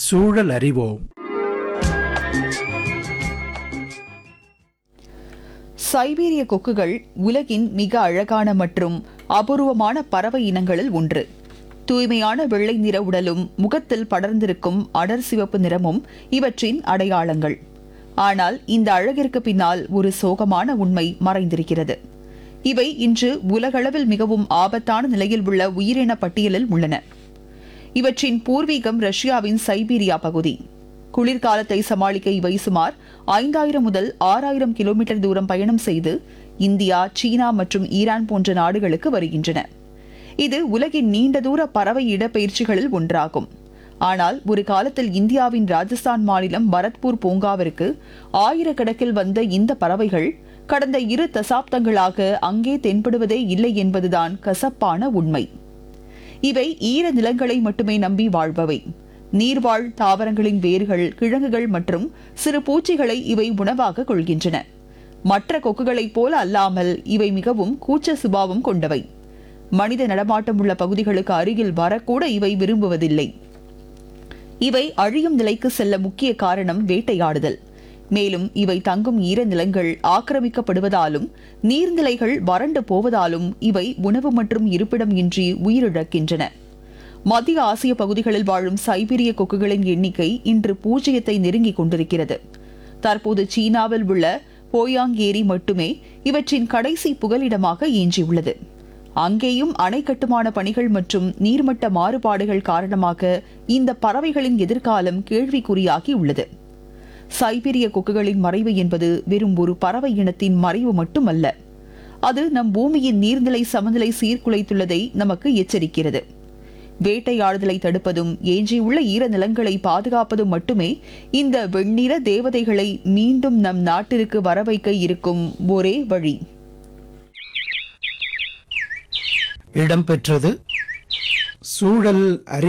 சூழல் அறிவோம் சைபீரிய கொக்குகள் உலகின் மிக அழகான மற்றும் அபூர்வமான பறவை இனங்களில் ஒன்று தூய்மையான வெள்ளை நிற உடலும் முகத்தில் படர்ந்திருக்கும் அடர் சிவப்பு நிறமும் இவற்றின் அடையாளங்கள் ஆனால் இந்த அழகிற்கு பின்னால் ஒரு சோகமான உண்மை மறைந்திருக்கிறது இவை இன்று உலகளவில் மிகவும் ஆபத்தான நிலையில் உள்ள உயிரின பட்டியலில் உள்ளன இவற்றின் பூர்வீகம் ரஷ்யாவின் சைபீரியா பகுதி குளிர்காலத்தை சமாளிக்க இவை சுமார் ஐந்தாயிரம் முதல் ஆறாயிரம் கிலோமீட்டர் தூரம் பயணம் செய்து இந்தியா சீனா மற்றும் ஈரான் போன்ற நாடுகளுக்கு வருகின்றன இது உலகின் நீண்ட தூர பறவை இடப்பெயர்ச்சிகளில் ஒன்றாகும் ஆனால் ஒரு காலத்தில் இந்தியாவின் ராஜஸ்தான் மாநிலம் பரத்பூர் பூங்காவிற்கு ஆயிரக்கணக்கில் வந்த இந்த பறவைகள் கடந்த இரு தசாப்தங்களாக அங்கே தென்படுவதே இல்லை என்பதுதான் கசப்பான உண்மை இவை ஈர நிலங்களை மட்டுமே நம்பி வாழ்பவை நீர்வாழ் தாவரங்களின் வேர்கள் கிழங்குகள் மற்றும் சிறு பூச்சிகளை இவை உணவாக கொள்கின்றன மற்ற கொக்குகளைப் போல அல்லாமல் இவை மிகவும் கூச்ச சுபாவம் கொண்டவை மனித நடமாட்டம் உள்ள பகுதிகளுக்கு அருகில் வரக்கூட இவை விரும்புவதில்லை இவை அழியும் நிலைக்கு செல்ல முக்கிய காரணம் வேட்டையாடுதல் மேலும் இவை தங்கும் ஈரநிலங்கள் ஆக்கிரமிக்கப்படுவதாலும் நீர்நிலைகள் வறண்டு போவதாலும் இவை உணவு மற்றும் இருப்பிடம் இன்றி உயிரிழக்கின்றன மத்திய ஆசிய பகுதிகளில் வாழும் சைபீரிய கொக்குகளின் எண்ணிக்கை இன்று பூஜ்ஜியத்தை நெருங்கிக் கொண்டிருக்கிறது தற்போது சீனாவில் உள்ள போயாங் ஏரி மட்டுமே இவற்றின் கடைசி புகலிடமாக எஞ்சியுள்ளது அங்கேயும் அணை கட்டுமான பணிகள் மற்றும் நீர்மட்ட மாறுபாடுகள் காரணமாக இந்த பறவைகளின் எதிர்காலம் கேள்விக்குறியாகி உள்ளது சைபீரிய கொக்குகளின் மறைவு என்பது வெறும் ஒரு பறவை இனத்தின் மறைவு மட்டுமல்ல அது நம் பூமியின் நீர்நிலை சமநிலை சீர்குலைத்துள்ளதை நமக்கு எச்சரிக்கிறது வேட்டையாடுதலை தடுப்பதும் எஞ்சியுள்ள ஈரநிலங்களை பாதுகாப்பதும் மட்டுமே இந்த வெண்ணிற தேவதைகளை மீண்டும் நம் நாட்டிற்கு வரவைக்க இருக்கும் ஒரே வழி இடம்பெற்றது சூழல் அறி